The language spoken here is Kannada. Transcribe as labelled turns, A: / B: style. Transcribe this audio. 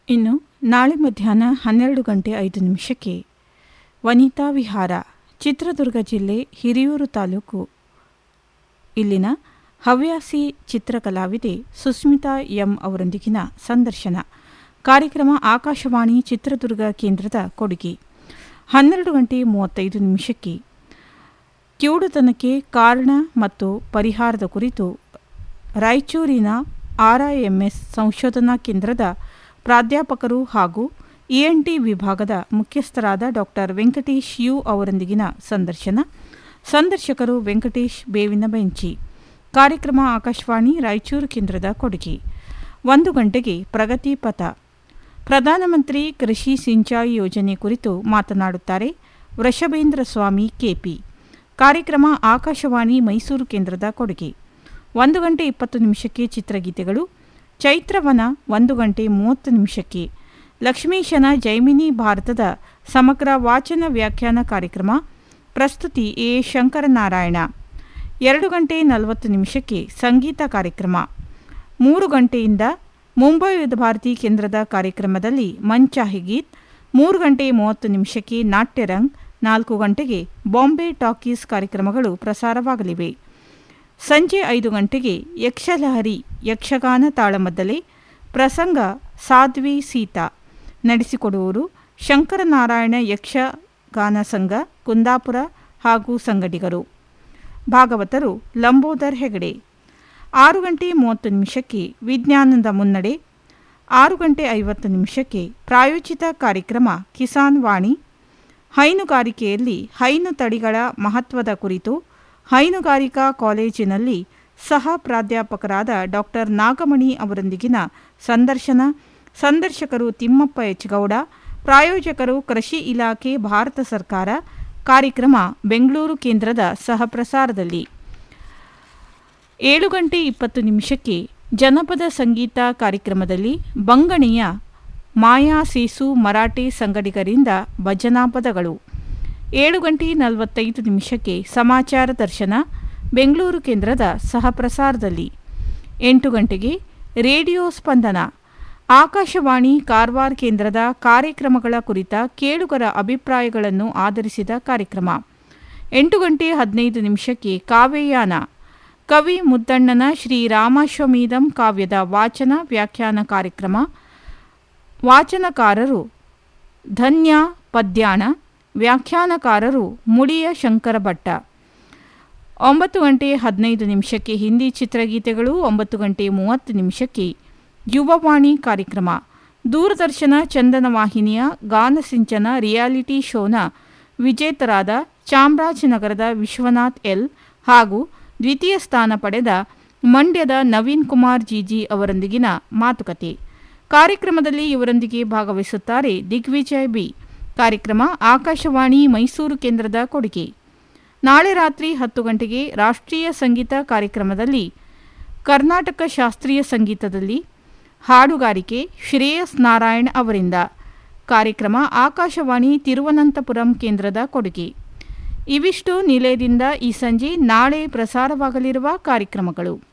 A: ಇನ್ನು ನಾಳೆ ಮಧ್ಯಾಹ್ನ ಹನ್ನೆರಡು ಗಂಟೆ ಐದು ನಿಮಿಷಕ್ಕೆ ವನಿತಾ ವಿಹಾರ ಚಿತ್ರದುರ್ಗ ಜಿಲ್ಲೆ ಹಿರಿಯೂರು ತಾಲೂಕು ಇಲ್ಲಿನ ಹವ್ಯಾಸಿ ಚಿತ್ರಕಲಾವಿದೆ ಸುಸ್ಮಿತಾ ಎಂ ಅವರೊಂದಿಗಿನ ಸಂದರ್ಶನ ಕಾರ್ಯಕ್ರಮ ಆಕಾಶವಾಣಿ ಚಿತ್ರದುರ್ಗ ಕೇಂದ್ರದ ಕೊಡುಗೆ ಹನ್ನೆರಡು ಗಂಟೆ ಮೂವತ್ತೈದು ನಿಮಿಷಕ್ಕೆ ಕಿವುಡುತನಕ್ಕೆ ಕಾರಣ ಮತ್ತು ಪರಿಹಾರದ ಕುರಿತು ರಾಯಚೂರಿನ ಆರ್ಐಎಂಎಸ್ ಸಂಶೋಧನಾ ಕೇಂದ್ರದ ಪ್ರಾಧ್ಯಾಪಕರು ಹಾಗೂ ಇಎನ್ಟಿ ವಿಭಾಗದ ಮುಖ್ಯಸ್ಥರಾದ ಡಾಕ್ಟರ್ ವೆಂಕಟೇಶ್ ಯು ಅವರೊಂದಿಗಿನ ಸಂದರ್ಶನ ಸಂದರ್ಶಕರು ವೆಂಕಟೇಶ್ ಬೇವಿನ ಬೆಂಚಿ ಕಾರ್ಯಕ್ರಮ ಆಕಾಶವಾಣಿ ರಾಯಚೂರು ಕೇಂದ್ರದ ಕೊಡುಗೆ ಒಂದು ಗಂಟೆಗೆ ಪ್ರಗತಿ ಪಥ ಪ್ರಧಾನಮಂತ್ರಿ ಕೃಷಿ ಸಿಂಚಾಯಿ ಯೋಜನೆ ಕುರಿತು ಮಾತನಾಡುತ್ತಾರೆ ವೃಷಭೇಂದ್ರ ಸ್ವಾಮಿ ಕೆಪಿ ಕಾರ್ಯಕ್ರಮ ಆಕಾಶವಾಣಿ ಮೈಸೂರು ಕೇಂದ್ರದ ಕೊಡುಗೆ ಒಂದು ಗಂಟೆ ಇಪ್ಪತ್ತು ನಿಮಿಷಕ್ಕೆ ಚಿತ್ರಗೀತೆಗಳು ಚೈತ್ರವನ ಒಂದು ಗಂಟೆ ಮೂವತ್ತು ನಿಮಿಷಕ್ಕೆ ಲಕ್ಷ್ಮೀಶನ ಜೈಮಿನಿ ಭಾರತದ ಸಮಗ್ರ ವಾಚನ ವ್ಯಾಖ್ಯಾನ ಕಾರ್ಯಕ್ರಮ ಪ್ರಸ್ತುತಿ ಎ ಶಂಕರನಾರಾಯಣ ಎರಡು ಗಂಟೆ ನಲವತ್ತು ನಿಮಿಷಕ್ಕೆ ಸಂಗೀತ ಕಾರ್ಯಕ್ರಮ ಮೂರು ಗಂಟೆಯಿಂದ ಮುಂಬೈ ಭಾರತಿ ಕೇಂದ್ರದ ಕಾರ್ಯಕ್ರಮದಲ್ಲಿ ಮಂಚಾಹಿ ಗೀತ್ ಮೂರು ಗಂಟೆ ಮೂವತ್ತು ನಿಮಿಷಕ್ಕೆ ನಾಟ್ಯರಂಗ್ ನಾಲ್ಕು ಗಂಟೆಗೆ ಬಾಂಬೆ ಟಾಕೀಸ್ ಕಾರ್ಯಕ್ರಮಗಳು ಪ್ರಸಾರವಾಗಲಿವೆ ಸಂಜೆ ಐದು ಗಂಟೆಗೆ ಯಕ್ಷಲಹರಿ ಯಕ್ಷಗಾನ ತಾಳಮದ್ದಲೆ ಪ್ರಸಂಗ ಸಾಧ್ವಿ ಸೀತಾ ನಡೆಸಿಕೊಡುವವರು ಶಂಕರನಾರಾಯಣ ಯಕ್ಷಗಾನ ಸಂಘ ಕುಂದಾಪುರ ಹಾಗೂ ಸಂಗಡಿಗರು ಭಾಗವತರು ಲಂಬೋದರ್ ಹೆಗಡೆ ಆರು ಗಂಟೆ ಮೂವತ್ತು ನಿಮಿಷಕ್ಕೆ ವಿಜ್ಞಾನದ ಮುನ್ನಡೆ ಆರು ಗಂಟೆ ಐವತ್ತು ನಿಮಿಷಕ್ಕೆ ಪ್ರಾಯೋಜಿತ ಕಾರ್ಯಕ್ರಮ ಕಿಸಾನ್ ವಾಣಿ ಹೈನುಗಾರಿಕೆಯಲ್ಲಿ ಹೈನು ತಳಿಗಳ ಮಹತ್ವದ ಕುರಿತು ಹೈನುಗಾರಿಕಾ ಕಾಲೇಜಿನಲ್ಲಿ ಸಹ ಪ್ರಾಧ್ಯಾಪಕರಾದ ಡಾಕ್ಟರ್ ನಾಗಮಣಿ ಅವರೊಂದಿಗಿನ ಸಂದರ್ಶನ ಸಂದರ್ಶಕರು ತಿಮ್ಮಪ್ಪ ಎಚ್ ಗೌಡ ಪ್ರಾಯೋಜಕರು ಕೃಷಿ ಇಲಾಖೆ ಭಾರತ ಸರ್ಕಾರ ಕಾರ್ಯಕ್ರಮ ಬೆಂಗಳೂರು ಕೇಂದ್ರದ ಸಹ ಪ್ರಸಾರದಲ್ಲಿ ಏಳು ಗಂಟೆ ಇಪ್ಪತ್ತು ನಿಮಿಷಕ್ಕೆ ಜನಪದ ಸಂಗೀತ ಕಾರ್ಯಕ್ರಮದಲ್ಲಿ ಬಂಗಣಿಯ ಮಾಯಾ ಸೇಸು ಮರಾಠೆ ಸಂಗಡಿಗರಿಂದ ಭಜನಾ ಪದಗಳು ಏಳು ಗಂಟೆ ನಲವತ್ತೈದು ನಿಮಿಷಕ್ಕೆ ಸಮಾಚಾರ ದರ್ಶನ ಬೆಂಗಳೂರು ಕೇಂದ್ರದ ಸಹ ಪ್ರಸಾರದಲ್ಲಿ ಎಂಟು ಗಂಟೆಗೆ ರೇಡಿಯೋ ಸ್ಪಂದನ ಆಕಾಶವಾಣಿ ಕಾರವಾರ ಕೇಂದ್ರದ ಕಾರ್ಯಕ್ರಮಗಳ ಕುರಿತ ಕೇಳುಗರ ಅಭಿಪ್ರಾಯಗಳನ್ನು ಆಧರಿಸಿದ ಕಾರ್ಯಕ್ರಮ ಎಂಟು ಗಂಟೆ ಹದಿನೈದು ನಿಮಿಷಕ್ಕೆ ಕಾವ್ಯಯಾನ ಕವಿ ಮುದ್ದಣ್ಣನ ಶ್ರೀರಾಮಾಶ್ವಮೇಧಂ ಕಾವ್ಯದ ವಾಚನ ವ್ಯಾಖ್ಯಾನ ಕಾರ್ಯಕ್ರಮ ವಾಚನಕಾರರು ಧನ್ಯ ಪದ್ಯಾಣ ವ್ಯಾಖ್ಯಾನಕಾರರು ಮುಳಿಯ ಶಂಕರ ಭಟ್ಟ ಒಂಬತ್ತು ಗಂಟೆ ಹದಿನೈದು ನಿಮಿಷಕ್ಕೆ ಹಿಂದಿ ಚಿತ್ರಗೀತೆಗಳು ಒಂಬತ್ತು ಗಂಟೆ ಮೂವತ್ತು ನಿಮಿಷಕ್ಕೆ ಯುವವಾಣಿ ಕಾರ್ಯಕ್ರಮ ದೂರದರ್ಶನ ಚಂದನ ವಾಹಿನಿಯ ಗಾನಸಿಂಚನ ರಿಯಾಲಿಟಿ ಶೋನ ವಿಜೇತರಾದ ಚಾಮರಾಜನಗರದ ವಿಶ್ವನಾಥ್ ಎಲ್ ಹಾಗೂ ದ್ವಿತೀಯ ಸ್ಥಾನ ಪಡೆದ ಮಂಡ್ಯದ ನವೀನ್ ಕುಮಾರ್ ಜಿಜಿ ಅವರೊಂದಿಗಿನ ಮಾತುಕತೆ ಕಾರ್ಯಕ್ರಮದಲ್ಲಿ ಇವರೊಂದಿಗೆ ಭಾಗವಹಿಸುತ್ತಾರೆ ದಿಗ್ವಿಜಯ್ ಬಿ ಕಾರ್ಯಕ್ರಮ ಆಕಾಶವಾಣಿ ಮೈಸೂರು ಕೇಂದ್ರದ ಕೊಡುಗೆ ನಾಳೆ ರಾತ್ರಿ ಹತ್ತು ಗಂಟೆಗೆ ರಾಷ್ಟ್ರೀಯ ಸಂಗೀತ ಕಾರ್ಯಕ್ರಮದಲ್ಲಿ ಕರ್ನಾಟಕ ಶಾಸ್ತ್ರೀಯ ಸಂಗೀತದಲ್ಲಿ ಹಾಡುಗಾರಿಕೆ ಶ್ರೇಯಸ್ ನಾರಾಯಣ್ ಅವರಿಂದ ಕಾರ್ಯಕ್ರಮ ಆಕಾಶವಾಣಿ ತಿರುವನಂತಪುರಂ ಕೇಂದ್ರದ ಕೊಡುಗೆ ಇವಿಷ್ಟು ನಿಲಯದಿಂದ ಈ ಸಂಜೆ ನಾಳೆ ಪ್ರಸಾರವಾಗಲಿರುವ ಕಾರ್ಯಕ್ರಮಗಳು